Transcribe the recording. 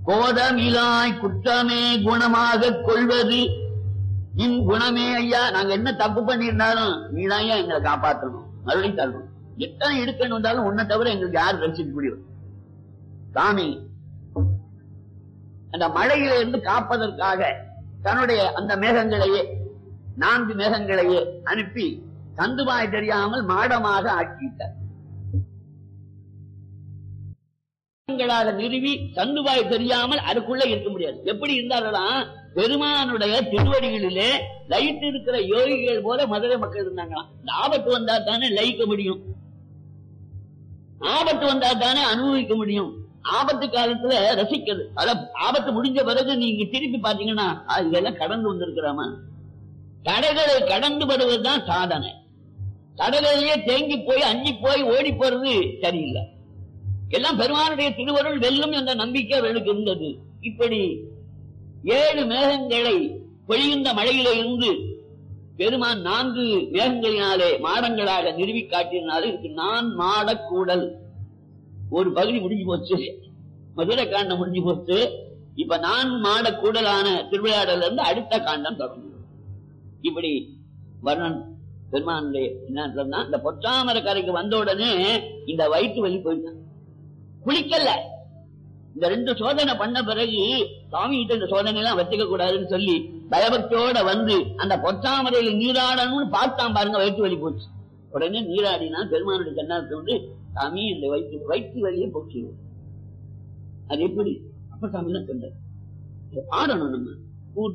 கோதமிலாய் குற்றமே குணமாக கொள்வது இன் குணமே ஐயா நாங்க என்ன தப்பு பண்ணியிருந்தாலும் நீதான் ஐயா எங்களை காப்பாற்றணும் மறுபடியும் தரணும் எத்தனை இடுக்கணும் வந்தாலும் உன்னை தவிர எங்களுக்கு யார் ரசிக்க முடியும் சாமி அந்த மழையில இருந்து காப்பதற்காக தன்னுடைய அந்த மேகங்களையே நான்கு மேகங்களையே அனுப்பி தந்துவாய் தெரியாமல் மாடமாக ஆக்கிட்டார் மேகங்களாக நிறுவி தந்துவாய் தெரியாமல் அதுக்குள்ள இருக்க முடியாது எப்படி இருந்தாலும் பெருமானுடைய திருவடிகளிலே லைட் இருக்கிற யோகிகள் போல மதுரை மக்கள் இருந்தாங்களாம் இந்த ஆபத்து வந்தா தானே லயிக்க முடியும் ஆபத்து வந்தா தானே அனுபவிக்க முடியும் ஆபத்து காலத்துல ரசிக்கிறது அத ஆபத்து முடிஞ்ச பிறகு நீங்க திருப்பி பாத்தீங்கன்னா அது இதெல்லாம் கடந்து வந்திருக்கிறாமா தடைகளை கடந்து வருவதுதான் சாதனை தடைகளிலேயே தேங்கி போய் அஞ்சி போய் ஓடி போறது சரியில்லை எல்லாம் பெருமானுடைய திருவருள் வெல்லும் என்ற நம்பிக்கை அவர்களுக்கு இருந்தது இப்படி ஏழு மேகங்களை பொழிகின்ற மழையில இருந்து பெருமான் நான்கு மேகங்களினாலே மாடங்களாக நிறுவி காட்டினாலே இதுக்கு நான் மாடக்கூடல் ஒரு பகுதி முடிஞ்சு போச்சு மதுரை காண்டம் முடிஞ்சு போச்சு இப்ப நான் மாடக்கூடலான திருவிளையாடல இருந்து அடுத்த காண்டம் தொடங்கும் இப்படி வர்ணன் பெருமானுடைய என்ன சொன்னா இந்த பொற்றாமர கரைக்கு வந்த உடனே இந்த வயிற்று வலி போயிட்டான் குளிக்கல இந்த ரெண்டு சோதனை பண்ண பிறகு சுவாமி கிட்ட இந்த சோதனை எல்லாம் வச்சுக்க கூடாதுன்னு சொல்லி பயபக்தியோட வந்து அந்த பொற்றாமரையில நீராடணும்னு பார்த்தான் பாருங்க வயிற்று வலி போச்சு உடனே நீராடினா பெருமானுடைய கண்ணாரத்தை வந்து சாமி இந்த வயிற்று வயிற்று வலியை போக்கிடுவோம் அது எப்படி அப்ப சாமி தான் சொன்னார் இதை பாடணும் நம்ம